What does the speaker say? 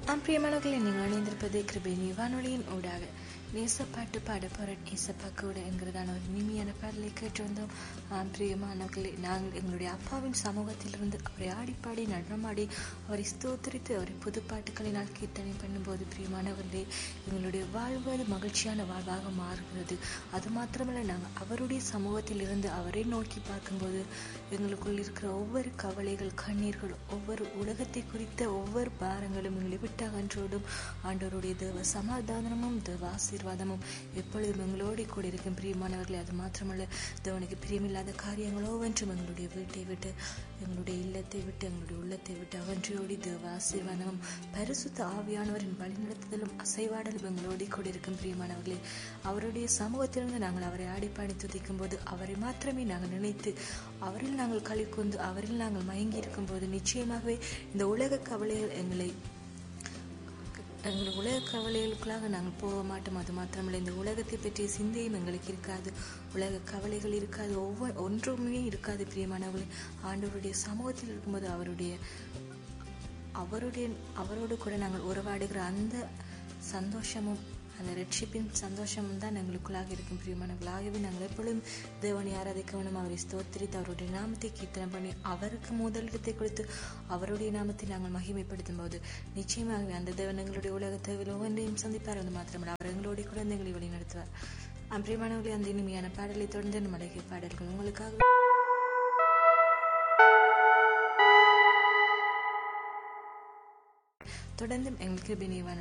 பிரியமானவர்களை நீங்கள் இணைந்திருப்பது கிருபேனி வானொலியின் ஊடாக நேசப்பாட்டு பாட போறேன் ஏசப்பா கூட என்கிறதான ஒரு இனிமையான பாடலை கேட்டு வந்தோம் ஆம் பிரியமானவர்களே நாங்கள் எங்களுடைய அப்பாவின் சமூகத்திலிருந்து அவரை ஆடிப்பாடி நடனமாடி அவரை ஸ்தோத்தரித்து அவரை புது பாட்டுகளினால் கீர்த்தனை பண்ணும்போது பிரியமானவர்களே எங்களுடைய வாழ்வது மகிழ்ச்சியான வாழ்வாக மாறுகிறது அது மாத்திரமல்ல நாங்கள் அவருடைய சமூகத்தில் இருந்து அவரை நோக்கி பார்க்கும்போது எங்களுக்குள் இருக்கிற ஒவ்வொரு கவலைகள் கண்ணீர்கள் ஒவ்வொரு உலகத்தை குறித்த ஒவ்வொரு பாரங்களும் எங்களை விட்டு அகன்றோடும் ஆண்டவருடைய தேவ சமாதானமும் தேவ ஆசீர்வாதமும் எப்பொழுதும் எங்களோடு கூட இருக்கும் பிரியமானவர்களே அது மாத்திரமல்ல தேவனுக்கு பிரியமில்லாத காரியங்கள் ஒவ்வொன்றும் எங்களுடைய வீட்டை விட்டு எங்களுடைய இல்லத்தை விட்டு எங்களுடைய உள்ளத்தை விட்டு அகன்றியோடி தேவ ஆசீர்வாதமும் பரிசுத்த ஆவியானவரின் வழிநடத்துதலும் அசைவாடலும் எங்களோடு கூட இருக்கும் பிரியமானவர்களே அவருடைய சமூகத்திலிருந்து நாங்கள் அவரை ஆடிப்பாடி துதிக்கும் போது அவரை மாத்திரமே நாங்கள் நினைத்து அவரில் நாங்கள் களி கொண்டு அவரில் நாங்கள் மயங்கி இருக்கும் போது நிச்சயமாகவே இந்த உலக கவலைகள் எங்களை எங்கள் உலக கவலைகளுக்குள்ளாக நாங்கள் போக மாட்டோம் அது மாத்திரமல்ல இந்த உலகத்தை பற்றிய சிந்தையும் எங்களுக்கு இருக்காது உலக கவலைகள் இருக்காது ஒவ்வொரு ஒன்றுமே இருக்காது பிரியமானவர்களே ஆண்டவருடைய சமூகத்தில் இருக்கும்போது அவருடைய அவருடைய அவரோடு கூட நாங்கள் உறவாடுகிற அந்த சந்தோஷமும் அந்த ரட்சிப்பின் சந்தோஷமும் தான் எங்களுக்குள்ளாக இருக்கும் பிரியமானவர்களாகவே நாங்கள் எப்பொழுதும் தேவனை ஆராதிக்க வேணும் அவரை ஸ்தோத்திரித்து அவருடைய நாமத்தை கீர்த்தனை பண்ணி அவருக்கு முதலிடத்தை கொடுத்து அவருடைய நாமத்தை நாங்கள் மகிமைப்படுத்தும் போது நிச்சயமாகவே அந்த தேவன் எங்களுடைய உலக தேவையில் ஒவ்வொன்றையும் சந்திப்பார் அது மாத்திரமல்ல அவர் எங்களுடைய குழந்தைகளை வழி நடத்துவார் பிரியமானவர்களே அந்த இனிமையான பாடலை தொடர்ந்து நம்முடைய பாடல்கள் உங்களுக்காக தொடர்ந்தும் எங்களுக்கு பினிவான